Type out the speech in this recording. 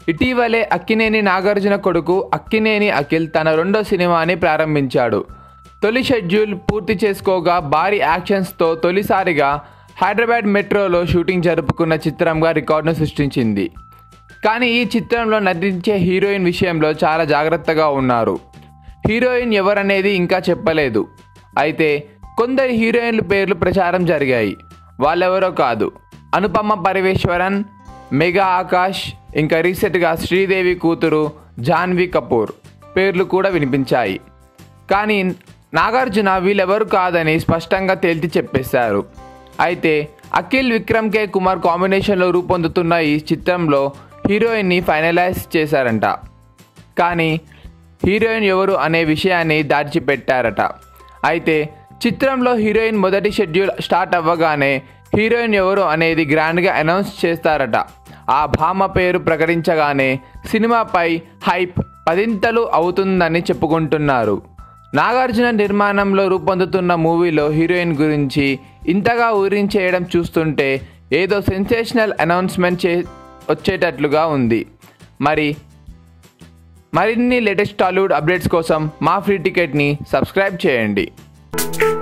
ఇటీవలే అక్కినేని నాగార్జున కొడుకు అక్కినేని అఖిల్ తన రెండో సినిమాని ప్రారంభించాడు తొలి షెడ్యూల్ పూర్తి చేసుకోగా భారీ యాక్షన్స్తో తొలిసారిగా హైదరాబాద్ మెట్రోలో షూటింగ్ జరుపుకున్న చిత్రంగా రికార్డును సృష్టించింది కానీ ఈ చిత్రంలో నటించే హీరోయిన్ విషయంలో చాలా జాగ్రత్తగా ఉన్నారు హీరోయిన్ ఎవరనేది ఇంకా చెప్పలేదు అయితే కొందరు హీరోయిన్ల పేర్లు ప్రచారం జరిగాయి వాళ్ళెవరో కాదు అనుపమ పరమేశ్వరన్ మెగా ఆకాష్ ఇంకా రీసెంట్గా శ్రీదేవి కూతురు జాన్వీ కపూర్ పేర్లు కూడా వినిపించాయి కానీ నాగార్జున వీళ్ళెవరు కాదని స్పష్టంగా తేల్చి చెప్పేశారు అయితే అఖిల్ విక్రమ్ కే కుమార్ కాంబినేషన్లో రూపొందుతున్న ఈ చిత్రంలో హీరోయిన్ని ఫైనలైజ్ చేశారంట కానీ హీరోయిన్ ఎవరు అనే విషయాన్ని దాచిపెట్టారట అయితే చిత్రంలో హీరోయిన్ మొదటి షెడ్యూల్ స్టార్ట్ అవ్వగానే హీరోయిన్ ఎవరు అనేది గ్రాండ్గా అనౌన్స్ చేస్తారట ఆ భామ పేరు ప్రకటించగానే సినిమాపై హైప్ పదింతలు అవుతుందని చెప్పుకుంటున్నారు నాగార్జున నిర్మాణంలో రూపొందుతున్న మూవీలో హీరోయిన్ గురించి ఇంతగా ఊరించేయడం చూస్తుంటే ఏదో సెన్సేషనల్ అనౌన్స్మెంట్ చే వచ్చేటట్లుగా ఉంది మరి మరిన్ని లేటెస్ట్ టాలీవుడ్ అప్డేట్స్ కోసం మా ఫ్రీ టికెట్ని సబ్స్క్రైబ్ చేయండి